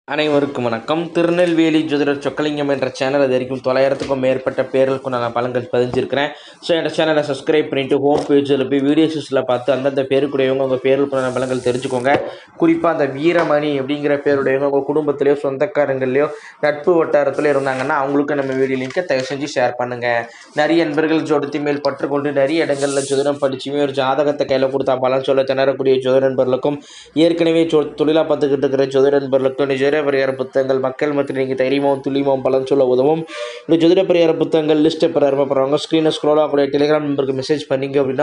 அனைவருக்கும் வணக்கம் திருநெல்வேலி ஜோதிடர் சொக்கலிங்கம் என்ற சேனல் அது வரைக்கும் தொள்ளாயிரத்துக்கும் மேற்பட்ட பேர்களுக்கும் நான் பலன்கள் பதிஞ்சிருக்கிறேன் ஸோ இந்த சேனலை சப்ஸ்கிரைப் பண்ணிவிட்டு ஹோம் பேஜில் போய் வீடியோஸில் பார்த்து அந்தந்த பேருக்குடையவங்க உங்கள் பேருக்குள்ள பலன்கள் தெரிஞ்சுக்கோங்க குறிப்பாக அந்த வீரமணி அப்படிங்கிற பேருடையவங்க உங்கள் குடும்பத்திலையோ சொந்தக்காரங்களையோ நட்பு வட்டாரத்தில் இருந்தாங்கன்னா அவங்களுக்கு நம்ம வீடியோ லிங்கை தயவு செஞ்சு ஷேர் பண்ணுங்கள் நிறைய நண்பர்கள் ஜோடத்தி மேல் பற்றுக்கொண்டு நிறைய இடங்களில் ஜோதிடம் படிச்சுமே ஒரு ஜாதகத்தை கையில் கொடுத்தா பலன் சொல்ல திணறக்கூடிய ஜோதிட நண்பர்களுக்கும் ஏற்கனவே ஜோ தொழிலாக பார்த்துக்கிட்டு இருக்கிற ஜோதிட நண்பர்களுக்கும் ஜோதிட பரிகார புத்தகங்கள் மக்கள் மத்தியில் நீங்கள் தைரியமாகவும் துல்லியமாகவும் பலன் சொல்ல உதவும் இந்த ஜோதிட பரிகார புத்தகங்கள் லிஸ்ட்டை பெற விரும்பப்படுறவங்க ஸ்க்ரீனை ஸ்க்ரோல் ஆகக்கூடிய டெலிகிராம் நம்பருக்கு மெசேஜ் பண்ணீங்க அப்படின்னா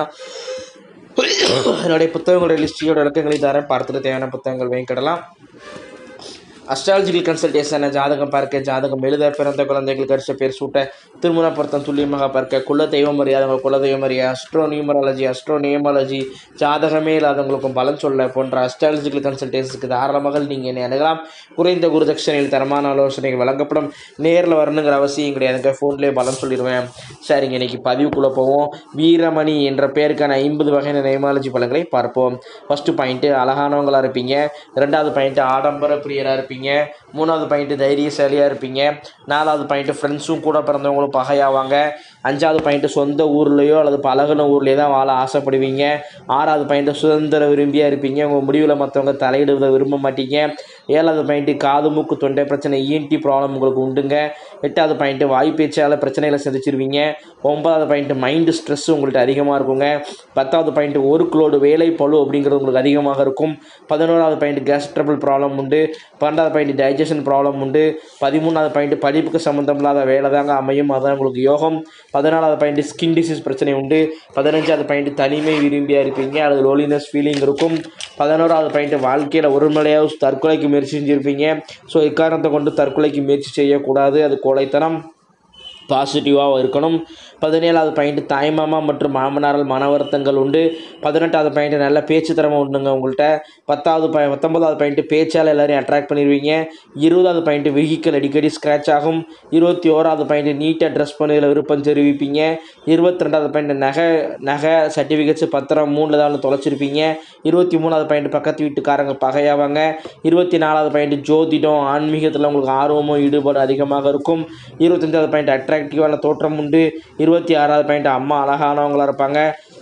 என்னுடைய புத்தகங்களுடைய லிஸ்டியோட விளக்கங்களை தரேன் பார்த்துட்டு தேவையான புத்தகங்கள் வாங்கிக்கிடலாம் அஸ்ட்ராலஜிக்கல் கன்சல்டேஷன் ஜாதகம் பார்க்க ஜாதகம் எழுத பிறந்த குழந்தைகளுக்கு அரிச பேர் சூட்ட திருமண பொருத்தம் துல்லியமாக பார்க்க குல தெய்வம் அறியாதவங்க குல தெய்வம் அறிய அஸ்ட்ரோ நியூமராலஜி அஸ்ட்ரோ நியமாலஜி ஜாதகமே இல்லாதவங்களுக்கும் பலன் சொல்ல போன்ற அஸ்ட்ராலஜிக்கல் கன்சல்டேஷனுக்கு தாராளமாக நீங்கள் என்னை அணுகலாம் குறைந்த குருதட்சணையில் தரமான ஆலோசனைகள் வழங்கப்படும் நேரில் வரணுங்கிற அவசியம் கிடையாதுங்க ஃபோன்லேயே பலன் சொல்லிடுவேன் சரிங்க இன்னைக்கு பதிவுக்குள்ளே போவோம் வீரமணி என்ற பேருக்கான ஐம்பது வகையான நியமாலஜி பலன்களை பார்ப்போம் ஃபஸ்ட்டு பாயிண்ட்டு அழகானவங்களாக இருப்பீங்க ரெண்டாவது பாயிண்ட்டு ஆடம்பர பிரியராக இருப்பீங்க மூணாவது பாயிண்ட்டு தைரியசாலியாக இருப்பீங்க நாலாவது பாயிண்ட்டு ஃப்ரெண்ட்ஸும் கூட பிறந்தவங்களும் பகையாவாங்க அஞ்சாவது பாயிண்ட்டு சொந்த ஊர்லேயோ அல்லது பழகுன ஊர்லேயே தான் வாழ ஆசைப்படுவீங்க ஆறாவது பாயிண்ட்டு சுதந்திர விரும்பியாக இருப்பீங்க உங்கள் முடிவில் மற்றவங்க தலையிடுவதை விரும்ப மாட்டீங்க ஏழாவது பாயிண்ட்டு காது மூக்கு தொண்டை பிரச்சனை இஎன்டி ப்ராப்ளம் உங்களுக்கு உண்டுங்க எட்டாவது பாயிண்ட்டு வாய் பேச்சால் பிரச்சனைகளை சந்திச்சிருவீங்க ஒன்பதாவது பாயிண்ட்டு மைண்டு ஸ்ட்ரெஸ் உங்கள்கிட்ட அதிகமாக இருக்குங்க பத்தாவது பாயிண்ட்டு ஒர்க் லோடு வேலை பழு அப்படிங்கிறது உங்களுக்கு அதிகமாக இருக்கும் பதினோராவது பாயிண்ட் கேஸ் ட்ரபிள் ப்ராப்ளம் உண்டு பன்னெண்டாவது பாயிண்ட் டைஜஷன் ப்ராப்ளம் உண்டு பதிமூணாவது பாயிண்ட் படிப்புக்கு சம்மந்தம் இல்லாத வேலை தாங்க அமையும் அதான் உங்களுக்கு யோகம் பதினாலாவது பாயிண்ட் ஸ்கின் டிசீஸ் பிரச்சனை உண்டு பதினஞ்சாவது பாயிண்ட் தனிமை விரும்பியாக இருப்பீங்க அல்லது லோலினஸ் ஃபீலிங் இருக்கும் பதினோராவது பாயிண்ட் வாழ்க்கையில் ஒரு மலையாக தற்கொலைக்கு முயற்சி செஞ்சுருப்பீங்க ஸோ இக்காரணத்தை கொண்டு தற்கொலைக்கு முயற்சி செய்யக்கூடாது அது கோழைத்தனம் பாசிட்டிவாக இருக்கணும் பதினேழாவது பாயிண்ட் தாய்மாமா மற்றும் மாமனாரால் மன வருத்தங்கள் உண்டு பதினெட்டாவது பாயிண்ட் நல்ல பேச்சு திறமை உண்டுங்க உங்கள்கிட்ட பத்தாவது பாய் பத்தொன்பதாவது பாயிண்ட் பேச்சால் எல்லாரையும் அட்ராக்ட் பண்ணிடுவீங்க இருபதாவது பாயிண்ட் வெஹிக்கல் அடிக்கடி ஸ்க்ராட்ச் ஆகும் இருபத்தி ஓராவது பாயிண்ட் நீட்டாக ட்ரெஸ் பண்ணதில் விருப்பம் தெரிவிப்பீங்க இருபத்தி ரெண்டாவது பாயிண்ட் நகை நகை சர்டிஃபிகேட்ஸ் பத்திரம் மூணில் தான் தொலைச்சிருப்பீங்க இருபத்தி மூணாவது பாயிண்ட் பக்கத்து வீட்டுக்காரங்க பகையாவாங்க இருபத்தி நாலாவது பாயிண்ட் ஜோதிடம் ஆன்மீகத்தில் உங்களுக்கு ஆர்வமும் ஈடுபாடு அதிகமாக இருக்கும் இருபத்தஞ்சாவது பாயிண்ட் அட்ராக்டிவான தோற்றம் உண்டு இருபத்தி ஆறாவது பாயிண்ட் அம்மா அழகானவங்களாக இருப்பாங்க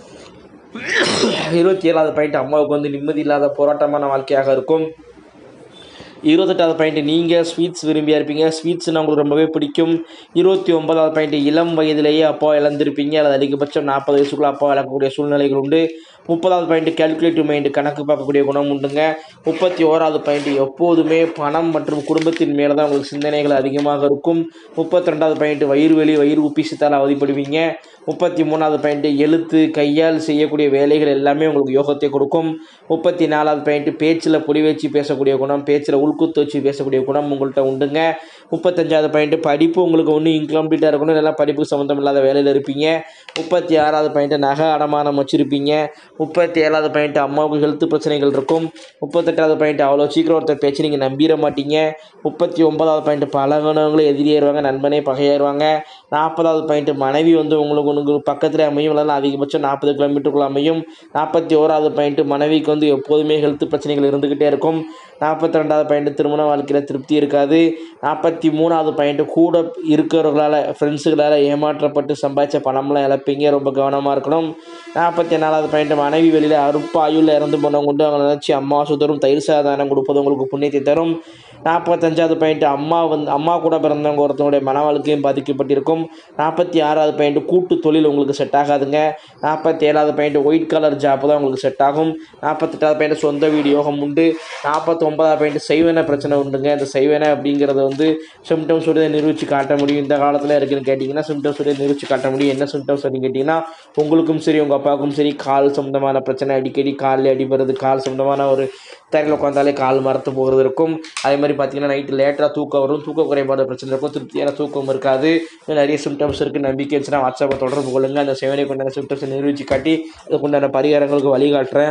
இருபத்தி ஏழாவது பாயிண்ட் அம்மாவுக்கு வந்து நிம்மதி இல்லாத போராட்டமான வாழ்க்கையாக இருக்கும் இருபத்தெட்டாவது பாயிண்ட் நீங்கள் ஸ்வீட்ஸ் விரும்பியாக இருப்பீங்க ஸ்வீட்ஸ்னால் உங்களுக்கு ரொம்பவே பிடிக்கும் இருபத்தி ஒன்பதாவது பாயிண்ட் இளம் வயதிலேயே அப்பா இழந்திருப்பீங்க அல்லது அதிகபட்சம் நாற்பது வயசுக்குள்ள அப்பா இழக்கக்கூடிய சூழ்நிலைகள் உண்டு முப்பதாவது பாயிண்ட் கேல்குலேட்டிவ் மைண்டு கணக்கு பார்க்கக்கூடிய குணம் உண்டுங்க முப்பத்தி ஓராவது பாயிண்ட் எப்போதுமே பணம் மற்றும் குடும்பத்தின் மேலே தான் உங்களுக்கு சிந்தனைகள் அதிகமாக இருக்கும் முப்பத்தி ரெண்டாவது பாயிண்ட் வயிறு வெளி வயிறு உப்பிசத்தால் அவதிப்படுவீங்க முப்பத்தி மூணாவது பாயிண்ட் எழுத்து கையால் செய்யக்கூடிய வேலைகள் எல்லாமே உங்களுக்கு யோகத்தை கொடுக்கும் முப்பத்தி நாலாவது பாயிண்ட் பேச்சில் பொடி வச்சு பேசக்கூடிய குணம் பேச்சில் உள்குத்து வச்சு பேசக்கூடிய குணம் உங்கள்கிட்ட உண்டுங்க முப்பத்தஞ்சாவது பாயிண்ட் படிப்பு உங்களுக்கு ஒன்றும் இன்கம்ப்ளீட்டாக இருக்கணும் இல்லைனா படிப்புக்கு சம்மந்தம் இல்லாத வேலையில் இருப்பீங்க முப்பத்தி ஆறாவது பாயிண்ட் நகை அடமானம் வச்சுருப்பீங்க முப்பத்தி ஏழாவது பாயிண்ட் அம்மாவுக்கு ஹெல்த் பிரச்சனைகள் இருக்கும் முப்பத்தெட்டாவது பாயிண்ட் அவ்வளோ சீக்கிரம் ஒருத்தர் பேச்சு நீங்கள் நம்பிட மாட்டீங்க முப்பத்தி ஒன்பதாவது பாயிண்ட் பழகினவங்களே எதிரியாயிருவாங்க நண்பனே பகையாயிருவாங்க நாற்பதாவது பாயிண்ட் மனைவி வந்து உங்களுக்கு உங்களுக்கு பக்கத்தில் அமையும் இல்லைனா அதிகபட்சம் நாற்பது கிலோமீட்டருக்குள்ள அமையும் நாற்பத்தி ஓராவது பாயிண்ட் மனைவிக்கு வந்து எப்போதுமே ஹெல்த் பிரச்சனைகள் இருந்துக்கிட்டே இருக்கும் நாற்பத்தி ரெண்டாவது பாயிண்ட் திருமண வாழ்க்கையில் திருப்தி இருக்காது நாற்பத்தி மூணாவது பாயிண்ட் கூட இருக்கிறவர்களால் ஃப்ரெண்ட்ஸுகளால் ஏமாற்றப்பட்டு சம்பாதிச்ச பணம்லாம் இழப்பீங்க ரொம்ப கவனமாக இருக்கணும் நாற்பத்தி நாலாவது பாயிண்ட் மனைவி வெளியில் அருப்பாயுள்ள இறந்து போனவங்க உண்டு அவங்க நினச்சி அம்மா சுதரும் தயிர் சாதானம் கொடுப்பது உங்களுக்கு புண்ணியத்தை தரும் நாற்பத்தஞ்சாவது பாயிண்ட் அம்மா வந்து அம்மா கூட பிறந்தவங்க ஒருத்தவங்களுடைய மன வாழ்க்கையும் பாதிக்கப்பட்டிருக்கும் நாற்பத்தி ஆறாவது பாயிண்ட் கூட்டு தொழில் உங்களுக்கு செட் ஆகாதுங்க நாற்பத்தி ஏழாவது பாயிண்ட் ஒயிட் கலர் ஜாப் தான் உங்களுக்கு செட் ஆகும் நாற்பத்தெட்டாவது பாயிண்ட் சொந்த வீடு யோகம் உண்டு நாற்பத்தி ஒன்பதாவது பாயிண்ட் செய்வன பிரச்சனை உண்டுங்க இந்த செய்வன அப்படிங்கிறத வந்து சிம்டம்ஸ் உடைய நிரூபித்து காட்ட முடியும் இந்த காலத்தில் இருக்குன்னு கேட்டிங்கன்னா சிம்டம்ஸ் உடைய நிரூபித்து காட்ட முடியும் என்ன சிம்டம்ஸ் அப்படின்னு கேட்டிங்கன்னா உங்களுக்கும் சரி உங்கள் அப்பாவுக்கும் சரி கால் சம்மந்தமான பிரச்சனை அடிக்கடி காலில் அடிபடுறது கால் சம்மந்தமான ஒரு தரையில் உட்காந்தாலே கால் மரத்து போகிறது இருக்கும் அதே மாதிரி பார்த்தீங்கன்னா நைட்டு லேட்டாக தூக்கம் வரும் தூக்க குறைபாடு பிரச்சனை இருக்கும் திருப்தியான தூக்கம் இருக்காது இன்னும் நிறைய சிம்டம்ஸ் இருக்குது நம்பிக்கை இருந்துச்சுன்னா வாட்ஸ்அப்பை தொடர்பு கொள்ளுங்கள் அந்த செவனை கொண்டான சிம்டம்ஸை நிரூபித்து காட்டி அதுக்குண்டான பரிகாரங்களுக்கு வழிகாட்டுறேன்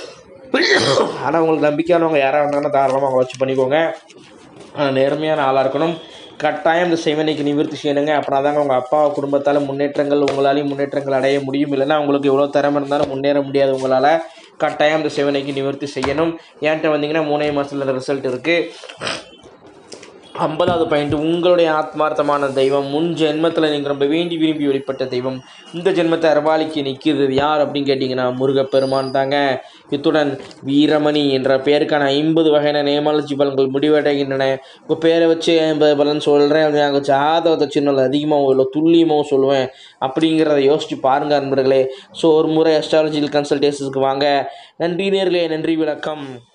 ஆனால் உங்களுக்கு நம்பிக்கையானவங்க யாராக இருந்தாலும் தாராளமாக அவங்க வச்சு பண்ணிக்கோங்க ஆனால் நேர்மையான ஆளாக இருக்கணும் கட்டாயம் இந்த செய்வனைக்கு நிவர்த்தி செய்யணுங்க அப்படின்னா தாங்க உங்கள் அப்பா குடும்பத்தால் முன்னேற்றங்கள் உங்களாலையும் முன்னேற்றங்கள் அடைய முடியும் இல்லைன்னா உங்களுக்கு எவ்வளோ திறமை இருந்தாலும் முன்னேற முடியாது உங்களால் கட்டாயம் இந்த செவனைக்கு நிவர்த்தி செய்யணும் ஏன்ட்ட வந்தீங்கன்னா மூணே மாதத்தில் ரிசல்ட் இருக்குது ஐம்பதாவது பாயிண்ட் உங்களுடைய ஆத்மார்த்தமான தெய்வம் முன் ஜென்மத்தில் நீங்கள் ரொம்ப வேண்டி விரும்பி வெளிப்பட்ட தெய்வம் இந்த ஜென்மத்தை அரபாலிக்கு நிற்கிறது யார் அப்படின்னு கேட்டிங்கன்னா முருகப்பெருமான் தாங்க இத்துடன் வீரமணி என்ற பெயருக்கான ஐம்பது வகையான நேமாலஜி பலன்கள் முடிவடைகின்றன உங்கள் பேரை வச்சு ஐம்பது பலன் சொல்கிறேன் நாங்கள் ஜாதகத்தை சின்ன அதிகமாகவும் இல்லை துல்லியமாகவும் சொல்லுவேன் அப்படிங்கிறத யோசித்து பாருங்கள் அன்பர்களே ஸோ ஒரு முறை அஸ்ட்ராலஜிக்கல் கன்சல்டேஷனுக்கு வாங்க நன்றி நேர்களே நன்றி வணக்கம்